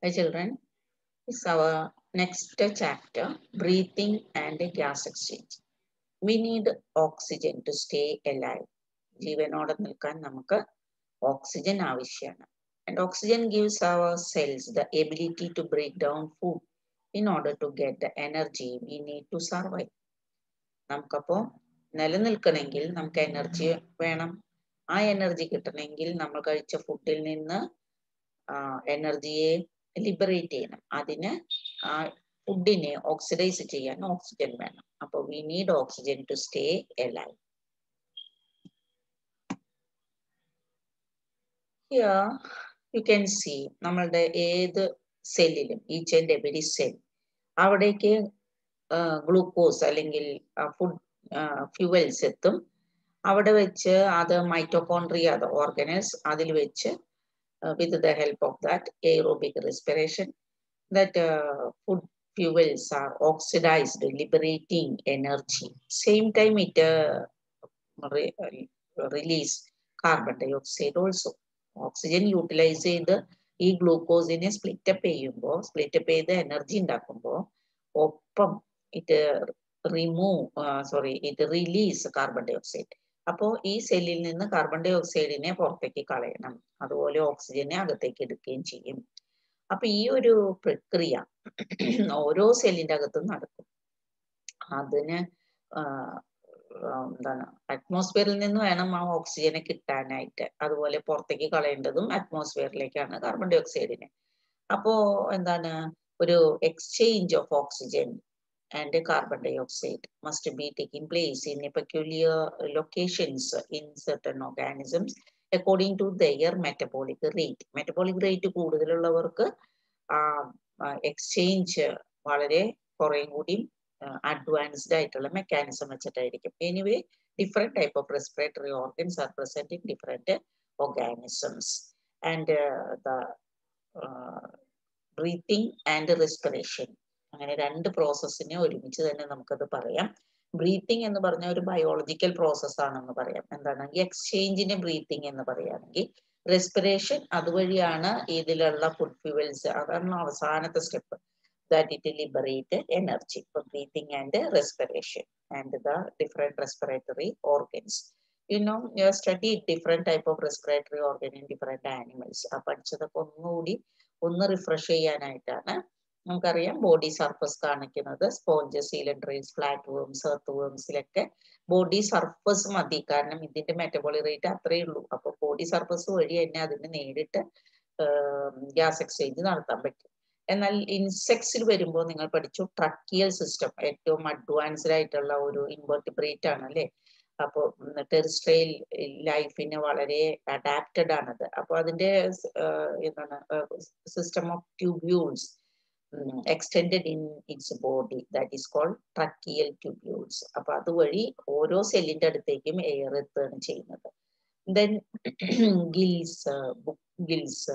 Hi children, this is our next chapter, breathing and gas exchange. We need oxygen to stay alive. ജീവനോടെ നിൽക്കാൻ നമുക്ക് oxygen ആവശ്യമാണ് and oxygen gives our cells the ability to break down food in order to get the energy we need to survive. നമുക്കപ്പോ നിലനിൽക്കണമെങ്കിൽ നമുക്ക് energy വേണം ആ energy കിട്ടണമെങ്കിൽ നമ്മൾ കഴിച്ച ഫുഡിൽ നിന്ന് എനർജിയെ ലിബറേറ്റ് ചെയ്യണം അതിന് ആ ഫുഡിനെ ഓക്സിഡൈസ് ചെയ്യാൻ ഓക്സിജൻ വേണം അപ്പൊ we need oxygen to stay alive here you can see നമ്മളുടെ ഏത് സെല്ലിലും ഈച്ച് ആൻഡ് എവരി സെൽ അവിടേക്ക് ഗ്ലൂക്കോസ് അല്ലെങ്കിൽ ഫുഡ് ഫ്യൂവൽസ് എത്തും അവിടെ വെച്ച് അത് മൈറ്റോകോൺട്രിയ അത് ഓർഗനൈസ് അതിൽ വെച്ച് with the help of that aerobic respiration that uh, food fuels are oxidized liberating energy same time it uh, re release carbon dioxide also oxygen utilise ചെയ്ത് ഈ ഗ്ലൂക്കോസിനെ സ്പ്ലിറ്റപ്പ് ചെയ്യുമ്പോൾ സ്പ്ലിറ്റപ്പ് ചെയ്ത് എനർജി ഉണ്ടാക്കുമ്പോൾ ഒപ്പം it remove sorry it release carbon dioxide അപ്പോൾ ഈ സെല്ലിൽ നിന്ന് കാർബൺ ഡൈ ഓക്സൈഡിനെ പുറത്തേക്ക് കളയണം അതുപോലെ ഓക്സിജനെ അകത്തേക്ക് എടുക്കുകയും ചെയ്യും അപ്പൊ ഈ ഒരു പ്രക്രിയ ഓരോ സെല്ലിന്റെ അകത്തും നടക്കും അതിന് എന്താണ് അറ്റ്മോസ്ഫിയറിൽ നിന്ന് വേണം ആ ഓക്സിജനെ കിട്ടാനായിട്ട് അതുപോലെ പുറത്തേക്ക് കളയേണ്ടതും അറ്റ്മോസ്ഫിയറിലേക്കാണ് കാർബൺ ഡൈ ഓക്സൈഡിനെ അപ്പോ എന്താണ് ഒരു exchange of oxygen and carbon dioxide must be taking place in peculiar locations in certain organisms according to their metabolic rate. Metabolic rate കൂടുതലുള്ളവർക്ക് എക്സ്ചേഞ്ച് വളരെ കുറേയും കൂടി അഡ്വാൻസ്ഡ് ആയിട്ടുള്ള മെക്കാനിസം വെച്ചിട്ടായിരിക്കും anyway different type of respiratory organs are present in different organisms and the breathing and respiration അങ്ങനെ രണ്ട് പ്രോസസ്സിനെ ഒരുമിച്ച് തന്നെ നമുക്കത് പറയാം ബ്രീത്തിങ് എന്ന് പറഞ്ഞ ഒരു ബയോളജിക്കൽ പ്രോസസ് ആണെന്ന് പറയാം എന്താണ് ഈ എക്സ്ചേഞ്ചിനെ ബ്രീത്തിങ് എന്ന് പറയുകയാണെങ്കിൽ റെസ്പിറേഷൻ അതുവഴിയാണ് ഇതിലുള്ള ഫുഡ് ഫ്യൂവൽസ് അതാണ് അവസാനത്തെ step that it liberate energy ഇപ്പൊ breathing and respiration and the different respiratory organs you know you study different type of respiratory organ in different animals ആ പഠിച്ചതൊക്കെ ഒന്നുകൂടി ഒന്ന് റിഫ്രഷ് ചെയ്യാനായിട്ടാണ് നമുക്കറിയാം ബോഡി സർഫസ് കാണിക്കുന്നത് sponge coelenterates flat worms earth വേംസിലൊക്കെ body surface മതി കാരണം ഇതിന്റെ മെറ്റബോളി റേറ്റ് അത്രയേ ഉള്ളൂ അപ്പൊ ബോഡി സർഫസ് വഴി തന്നെ അതിന് നേരിട്ട് ഗ്യാസ് എക്സ്ചേഞ്ച് നടത്താൻ പറ്റും എന്നാൽ ഇൻസെക്ട്സിൽ വരുമ്പോൾ നിങ്ങൾ പഠിച്ചു ട്രക്കിയൽ സിസ്റ്റം ഏറ്റവും അഡ്വാൻസ്ഡ് ആയിട്ടുള്ള ഒരു ഇൻവെർട്ടിബ്രേറ്റ് ആണ് അല്ലേ അപ്പോൾ ടെറിസ്ട്രയൽ ലൈഫിന് വളരെ അഡാപ്റ്റഡ് ആണത് അപ്പോൾ അതിന്റെ എന്താണ് system of tubules extended in its body that is called tracheal tubules അപ്പൊ അതുവഴി ഓരോ സെല്ലിന്റെ അടുത്തേക്കും എയർ എത്തുകയാണ് ചെയ്യുന്നത് then gills gills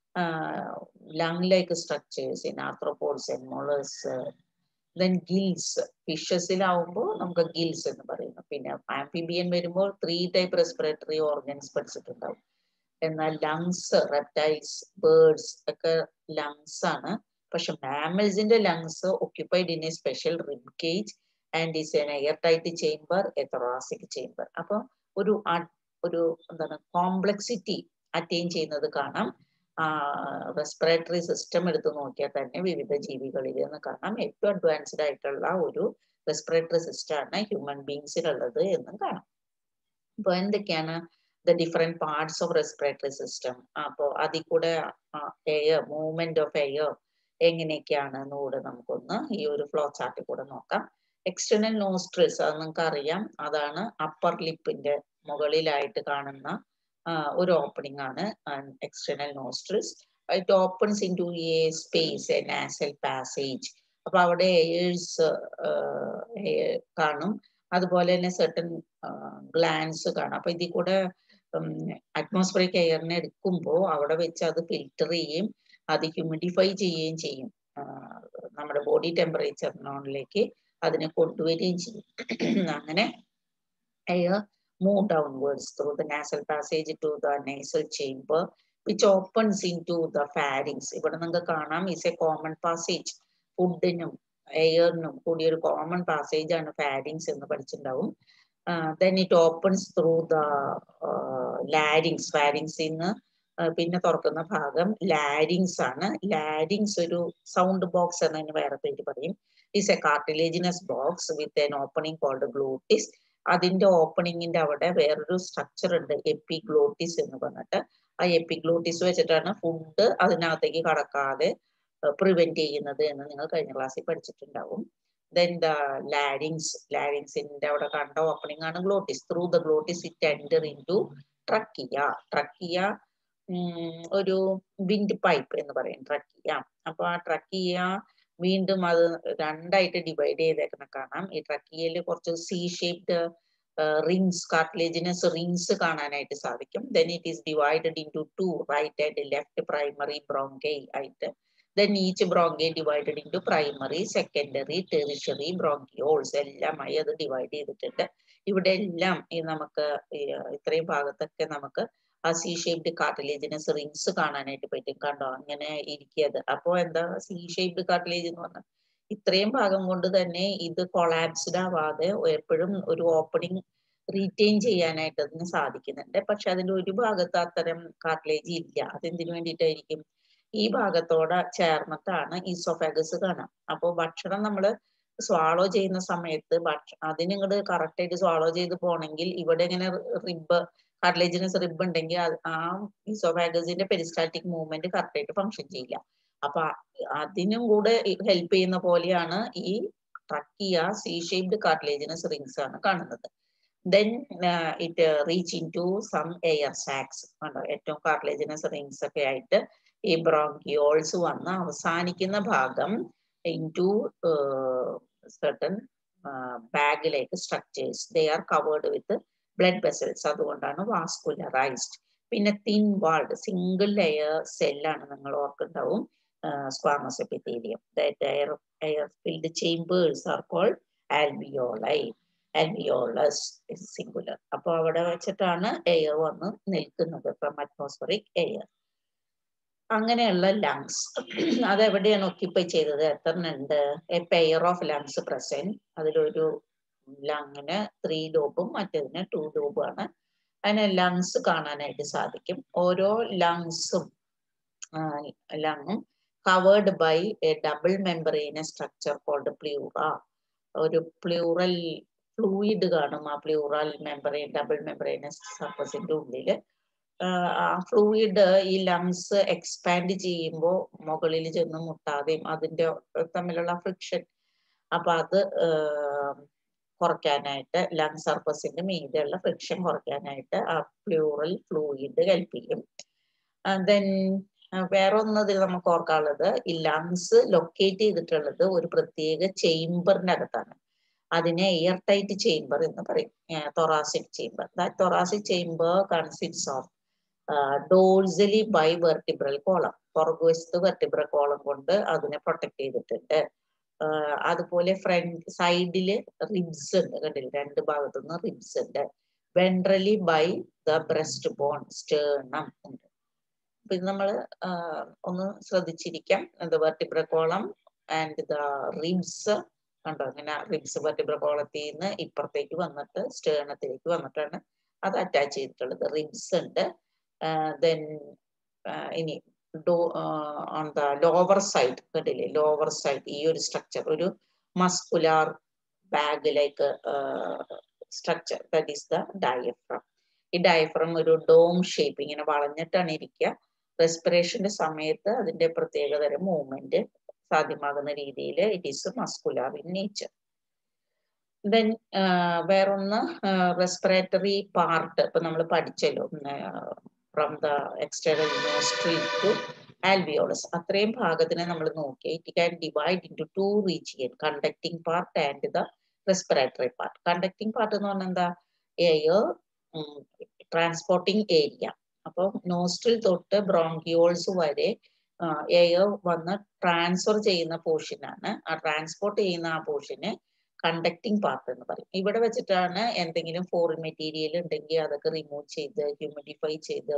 lung like structures in arthropods and molluscs then gills ഫിഷസിലാവുമ്പോൾ നമുക്ക് ഗിൽസ് എന്ന് പറയുന്നു പിന്നെ ആംഫിബിയൻ വരുമ്പോൾ ത്രീ ടൈപ്പ് റെസ്പിറേറ്ററി ഓർഗൻസ് പഠിച്ചിട്ടുണ്ടാവും എന്നാൽ ലങ്സ് റെപ്റ്റൈൽസ് ബേർഡ്സ് ഒക്കെ ലങ്സ് ആണ് പക്ഷെ മാമൽസിന്റെ lungs occupied in a special rib cage and is an air tight chamber a thoracic chamber അപ്പൊ ഒരു ഒരു എന്താണ് കോംപ്ലക്സിറ്റി അറ്റൈൻ ചെയ്യുന്നത് കാണാം റെസ്പിറേറ്ററി സിസ്റ്റം എടുത്ത് നോക്കിയാൽ തന്നെ വിവിധ ജീവികളിൽ നിന്ന് കാണാം ഏറ്റവും അഡ്വാൻസ്ഡ് ആയിട്ടുള്ള ഒരു റെസ്പിറേറ്ററി സിസ്റ്റം ആണ് ഹ്യൂമൻ ബീങ്സിലുള്ളത് എന്നും കാണാം അപ്പൊ എന്തൊക്കെയാണ് the different parts of respiratory system അപ്പോൾ അതിൽ കൂടെ എയർ മൂവ്മെന്റ് ഓഫ് എയർ എങ്ങനെയൊക്കെയാണെന്ന് കൂടെ നമുക്കൊന്ന് ഈ ഒരു ഫ്ലോ ചാർട്ടിൽ കൂടെ നോക്കാം എക്സ്റ്റേണൽ നോസ്ട്രിൽസ് അത് നിങ്ങൾക്ക് അറിയാം അതാണ് അപ്പർ ലിപ്പിന്റെ മുകളിലായിട്ട് കാണുന്ന ഒരു ഓപ്പണിംഗ് ആണ് external nostrils it opens into a space a nasal passage അപ്പൊ അവിടെ എയേഴ്സ് കാണും അതുപോലെ തന്നെ സെർട്ടൺ ഗ്ലാൻസ് കാണാം അപ്പൊ ഇതിൽ കൂടെ അറ്റ്മോസ്ഫിയറിക് എയറിനെ എടുക്കുമ്പോൾ അവിടെ വെച്ച് അത് ഫിൽറ്റർ ചെയ്യും അത് ഹ്യൂമിഡിഫൈ ചെയ്യുകയും ചെയ്യും നമ്മുടെ ബോഡി ടെമ്പറേച്ചറിനോളിലേക്ക് അതിനെ കൊണ്ടുവരികയും ചെയ്യും അങ്ങനെ air move downwards through the nasal passage to the nasal chamber which opens into the pharynx ഇവിടെ നിങ്ങൾക്ക് കാണാം ഇസ് എ കോമൺ പാസേജ് ഫുഡിനും എയറിനും കൂടി ഒരു കോമൺ പാസേജ് ആണ് ഫാരിങ്സ് എന്ന് പഠിച്ചിട്ടുണ്ടാവും then it opens through the larynx ഫാരിങ്സിൽ നിന്ന് പിന്നെ തുറക്കുന്ന ഭാഗം ലാരിങ്സ് ആണ് ലാരിങ്സ് ഒരു സൗണ്ട് ബോക്സ് എന്നതിന് വേറെ പേര് പറയും is a cartilaginous box with an opening called glottis അതിന്റെ ഓപ്പണിങ്ങിന്റെ അവിടെ വേറൊരു സ്ട്രക്ചർ ഉണ്ട് എപ്പിഗ്ലോട്ടിസ് എന്ന് പറഞ്ഞിട്ട് ആ എപ്പിഗ്ലോട്ടിസ് വെച്ചിട്ടാണ് ഫുഡ് അതിനകത്തേക്ക് കടക്കാതെ പ്രിവെന്റ് ചെയ്യുന്നത് എന്ന് നിങ്ങൾ കഴിഞ്ഞ ക്ലാസ്സിൽ പഠിച്ചിട്ടുണ്ടാവും ദെൻ ദ ലാരിങ്സ് ലാരിങ്സിന്റെ അവിടെ കണ്ട ഓപ്പണിംഗ് ആണ് glottis through the glottis it enter into trachea trachea ഒരു വിൻഡ് പൈപ്പ് എന്ന് പറയും ട്രക്കിയ അപ്പൊ ആ ട്രക്കിയ വീണ്ടും അത് രണ്ടായിട്ട് ഡിവൈഡ് ചെയ്തേക്കുന്ന കാണാം ഈ ട്രക്കിയയിൽ കുറച്ച് C shaped rings cartilaginous rings കാണാനായിട്ട് സാധിക്കും then it is divided into two right and left primary bronchi ആയിട്ട് then each bronchi divided into primary secondary tertiary bronchioles എല്ലാമായി അത് ഡിവൈഡ് ചെയ്തിട്ടുണ്ട് ഇവിടെ എല്ലാം ഈ നമുക്ക് ഇത്രയും ഭാഗത്തൊക്കെ നമുക്ക് ആ സി ഷേപ്ഡ് കാർട്ടിലേജിനസ് റിങ്സ് കാണാനായിട്ട് പറ്റും കണ്ടോ അങ്ങനെ ഇരിക്കിയത് അപ്പോ എന്താ സി ഷേപ്ഡ് കാർട്ടിലേജ് എന്ന് പറഞ്ഞാൽ ഇത്രയും ഭാഗം കൊണ്ട് തന്നെ ഇത് കൊളാപ്സ്ഡ് ആവാതെ എപ്പോഴും ഒരു ഓപ്പണിംഗ് റീറ്റെയിൻ ചെയ്യാനായിട്ട് അതിന് സാധിക്കുന്നുണ്ട് പക്ഷെ അതിന്റെ ഒരു ഭാഗത്ത് അത്തരം കാർട്ടിലേജ് ഇല്ല അതെന്തിനു വേണ്ടിയിട്ടായിരിക്കും ഈ ഭാഗത്തോടെ ചേർന്നിട്ടാണ് ഈസോഫാഗസ് കാണാം അപ്പോൾ ഭക്ഷണം നമ്മൾ സ്വാളോ ചെയ്യുന്ന സമയത്ത് ഭക്ഷ അതിനിങ്ങോട്ട് കറക്റ്റ് ആയിട്ട് സ്വാളോ ചെയ്ത് പോണെങ്കിൽ ഇവിടെ ഇങ്ങനെ റിബ് കാർട്ടിലേജിനസ് റിബ് ഉണ്ടെങ്കിൽ ആ ഈസോഫാഗസിന്റെ പെരിസ്റ്റാറ്റിക് മൂവ്മെന്റ് കറക്റ്റ് ആയിട്ട് ഫങ്ഷൻ ചെയ്യില്ല അപ്പൊ അതിനും കൂടെ ഹെൽപ്പ് ചെയ്യുന്ന പോലെയാണ് ഈ trachea C shaped cartilaginous rings ആണ് കാണുന്നത് then it reach into some air sacs കണ്ടോ ഏറ്റവും കാർട്ടിലേജിനസ് റിങ്സ് ഒക്കെ ആയിട്ട് ഈ ബ്രോങ്കിയോൾസ് വന്ന് അവസാനിക്കുന്ന ഭാഗം ഇൻ ടു സർട്ടൺ ബാഗിലേക്ക് structures they are covered with blood vessels അതുകൊണ്ടാണ് വാസ്കുലറൈസ്ഡ് പിന്നെ തിൻ വാൾഡ് സിംഗിൾ ലെയർ സെല്ലാണ് നിങ്ങൾ ഓർക്കുണ്ടാവും squamous epithelium that air air filled chambers are called ആൽബിയോളൈ ആൽബിയോളസ് സിംഗുലർ അപ്പോൾ അവിടെ വെച്ചിട്ടാണ് എയർ വന്ന് നിൽക്കുന്നത് ഫ്രം അറ്റ്മോസ്ഫറിക് എയർ അങ്ങനെയുള്ള ലങ്സ് അതെവിടെയാണ് ഒക്യുപ്പൈ ചെയ്തത് എത്ര ഉണ്ട് a pair of lungs present അതിലൊരു ലങ്ങിന് ത്രീ ലോബും മറ്റേതിന് ടു ലോബും ആണ് അതിന് ലങ്സ് കാണാനായിട്ട് സാധിക്കും ഓരോ ലങ്സും ലങ്ങും covered by a double membrane structure called pleura ഒരു പ്ലൂറൽ ഫ്ലൂയിഡ് കാണും ആ പ്ലൂറൽ മെമ്പറൈൻ ഡബിൾ മെമ്പറൈനസ് സർഫസിന്റെ ഉള്ളിൽ ആ ഫ്ലൂയിഡ് ഈ ലങ്സ് എക്സ്പാൻഡ് ചെയ്യുമ്പോൾ മുകളിൽ ചെന്ന് മുട്ടാതെയും അതിന്റെ തമ്മിലുള്ള ഫ്രിക്ഷൻ അപ്പൊ അത് കുറയ്ക്കാനായിട്ട് ലങ് സർഫസിന്റെ മീതെയുള്ള ഫ്രിക്ഷൻ കുറയ്ക്കാനായിട്ട് ആ പ്ലൂറൽ ഫ്ലൂയിഡ് ഹെൽപ്പ് ചെയ്യും ദെൻ വേറെ ഒന്ന് ഇതിൽ നമുക്ക് ഓർക്കാനുള്ളത് ഈ ലങ്സ് ലൊക്കേറ്റ് ചെയ്തിട്ടുള്ളത് ഒരു പ്രത്യേക ചേംബറിന്റെ അകത്താണ് അതിനെ എയർ ടൈറ്റ് ചേംബർ എന്ന് പറയും thoracic chamber that thoracic chamber consist of dorsally by vertebral column പുറകുവശത്ത് വെർട്ടിബ്രൽ കോളം കൊണ്ട് അതിനെ പ്രൊട്ടക്ട് ചെയ്തിട്ടുണ്ട് അതുപോലെ ഫ്രണ്ട് സൈഡില് റിബ്സ് ഉണ്ട് കണ്ടില്ലേ രണ്ട് ഭാഗത്തുനിന്ന് റിബ്സ് ഉണ്ട് ventrally by the breast bone sternum ഉണ്ട് അപ്പൊ ഇത് നമ്മൾ ഒന്ന് ശ്രദ്ധിച്ചിരിക്കാം the vertebral column and the ribs കണ്ടോ അങ്ങനെ റിബ്സ് വെർട്ടിബ്രൽ കോളത്തിൽ നിന്ന് ഇപ്പുറത്തേക്ക് വന്നിട്ട് സ്റ്റേണത്തിലേക്ക് വന്നിട്ടാണ് അത് അറ്റാച്ച് ചെയ്തിട്ടുള്ളത് റിബ്സ് ഉണ്ട് ദെൻ ഇനി ഡോ ഓൺ ദ ലോവർ സൈഡ് കണ്ടില്ലേ ലോവർ സൈഡ് ഈ ഒരു സ്ട്രക്ചർ ഒരു muscular bag like structure that is the diaphragm ഈ ഡയഫ്രം ഒരു ഡോം ഷേപ്പ് ഇങ്ങനെ വളഞ്ഞിട്ടാണ് ഇരിക്കുക റെസ്പിറേഷന്റെ സമയത്ത് അതിന്റെ പ്രത്യേകതരം മൂവ്മെന്റ് സാധ്യമാകുന്ന രീതിയിൽ it is muscular in nature then വേറൊന്ന് റെസ്പിറേറ്ററി പാർട്ട് ഇപ്പൊ നമ്മൾ പഠിച്ചല്ലോ from the external nostril to alveolus അത്രയും ഭാഗത്തിനെ നമ്മൾ നോക്കി it can divide into two region conducting part and the respiratory part conducting part എന്ന് പറഞ്ഞാൽ എന്താ എയർ ട്രാൻസ്പോർട്ടിങ് ഏരിയ അപ്പോൾ നോസ്ട്രിൽ തൊട്ട് ബ്രോങ്കിയോൾസ് വരെ എയർ വന്ന് ട്രാൻസ്ഫർ ചെയ്യുന്ന പോർഷനാണ് ആ ട്രാൻസ്പോർട്ട് ചെയ്യുന്ന ആ പോർഷന് കണ്ടക്ടിങ് പാർട്ട് എന്ന് പറയും ഇവിടെ വെച്ചിട്ടാണ് എന്തെങ്കിലും ഫോറിൻ മെറ്റീരിയൽ ഉണ്ടെങ്കിൽ അതൊക്കെ റിമൂവ് ചെയ്ത് ഹ്യൂമിഡിഫൈ ചെയ്ത്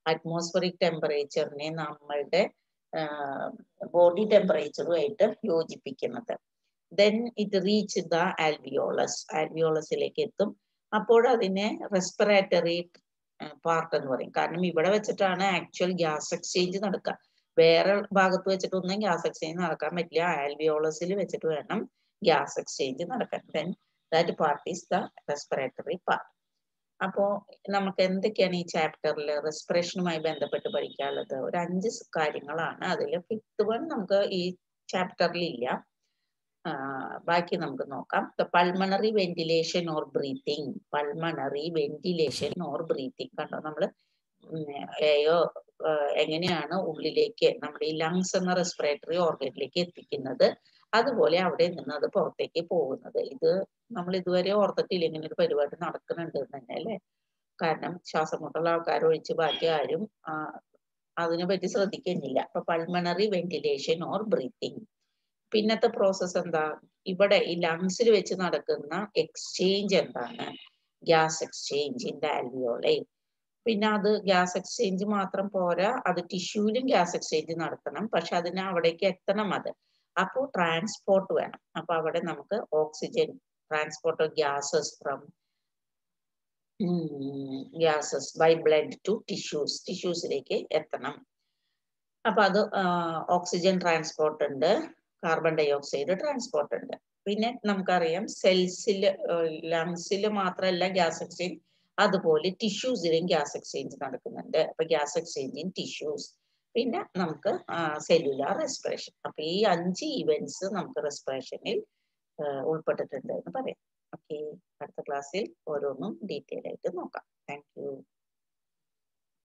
അറ്റ്മോസ്ഫറിക് ടെമ്പറേച്ചറിനെ നമ്മളുടെ ബോഡി ടെമ്പറേച്ചറുമായിട്ട് യോജിപ്പിക്കുന്നത് then it reach the alveolus ആൽവിയോളസിലേക്ക് എത്തും അപ്പോൾ അതിനെ റെസ്പിറേറ്ററി പാർട്ട് എന്ന് പറയും കാരണം ഇവിടെ വെച്ചിട്ടാണ് ആക്ച്വൽ ഗ്യാസ് എക്സ്ചേഞ്ച് നടക്കുക വേറെ ഭാഗത്ത് വെച്ചിട്ടൊന്നും ഗ്യാസ് എക്സ്ചേഞ്ച് നടക്കാൻ പറ്റില്ല ആൽവിയോളസിൽ വെച്ചിട്ട് വേണം ഗ്യാസ് എക്സ്ചേഞ്ച് നടക്കാൻ then that part is the respiratory part അപ്പോ നമുക്ക് എന്തൊക്കെയാണ് ഈ ചാപ്റ്ററിൽ റെസ്പിറേഷനുമായി ബന്ധപ്പെട്ട് പഠിക്കാനുള്ളത് ഒരു അഞ്ച് കാര്യങ്ങളാണ് അതിൽ ഫിഫ്ത്ത് വൺ നമുക്ക് ഈ ചാപ്റ്ററിൽ ഇല്ല ബാക്കി നമുക്ക് നോക്കാം pulmonary ventilation or breathing pulmonary ventilation or breathing കണ്ടോ നമ്മൾ എയോ എങ്ങനെയാണ് ഉള്ളിലേക്ക് നമ്മുടെ ഈ ലങ്സ് എന്ന റെസ്പിറേറ്ററി ഓർഗനിലേക്ക് എത്തിക്കുന്നത് അതുപോലെ അവിടെ നിന്ന് അത് പുറത്തേക്ക് പോകുന്നത് ഇത് നമ്മൾ ഇതുവരെ ഓർത്തിട്ടില്ല ഇങ്ങനെ ഒരു പരിപാടി നടക്കുന്നുണ്ട് തന്നെ അല്ലേ കാരണം ശ്വാസമുട്ടുള്ള ആൾക്കാർ ഒഴിച്ച് ബാക്കി ആരും അതിനെ പറ്റി ശ്രദ്ധിക്കുന്നില്ല അപ്പൊ പൾമണറി വെന്റിലേഷൻ ഓർ ബ്രീത്തിങ് പിന്നത്തെ പ്രോസസ്സ് എന്താ ഇവിടെ ഈ ലങ്സിൽ വെച്ച് നടക്കുന്ന എക്സ്ചേഞ്ച് എന്താണ് ഗ്യാസ് എക്സ്ചേഞ്ച് ഇൻ ആൽവിയോളെ പിന്നെ അത് ഗ്യാസ് എക്സ്ചേഞ്ച് മാത്രം പോരാ അത് ടിഷ്യൂലും ഗ്യാസ് എക്സ്ചേഞ്ച് നടത്തണം പക്ഷെ അതിന് അവിടേക്ക് എത്തണം അത് അപ്പോൾ ട്രാൻസ്പോർട്ട് വേണം അപ്പൊ അവിടെ നമുക്ക് oxygen transport of gases from gases by blood to tissues ടിഷ്യൂസിലേക്ക് എത്തണം അപ്പൊ അത് ഓക്സിജൻ ട്രാൻസ്പോർട്ട് ഉണ്ട് കാർബൺ ഡൈ ഓക്സൈഡ് ട്രാൻസ്പോർട്ട് ഉണ്ട് പിന്നെ നമുക്കറിയാം സെൽസിൽ ലങ്സിൽ മാത്രമല്ല ഗ്യാസ് എക്സ്ചേഞ്ച് അതുപോലെ ടിഷ്യൂസിലും ഗ്യാസ് എക്സ്ചേഞ്ച് നടക്കുന്നുണ്ട് അപ്പൊ ഗ്യാസ് എക്സ്ചേഞ്ച് ഇൻ ടിഷ്യൂസ് പിന്നെ നമുക്ക് സെല്ലുലാർ റെസ്പിറേഷൻ അപ്പൊ ഈ അഞ്ച് ഇവന്റ്സ് നമുക്ക് റെസ്പിറേഷനിൽ ഉൾപ്പെട്ടിട്ടുണ്ട് എന്ന് പറയാം ഓക്കെ അടുത്ത ക്ലാസ്സിൽ ഓരോന്നും ഡീറ്റെയിൽ ആയിട്ട് നോക്കാം താങ്ക് യു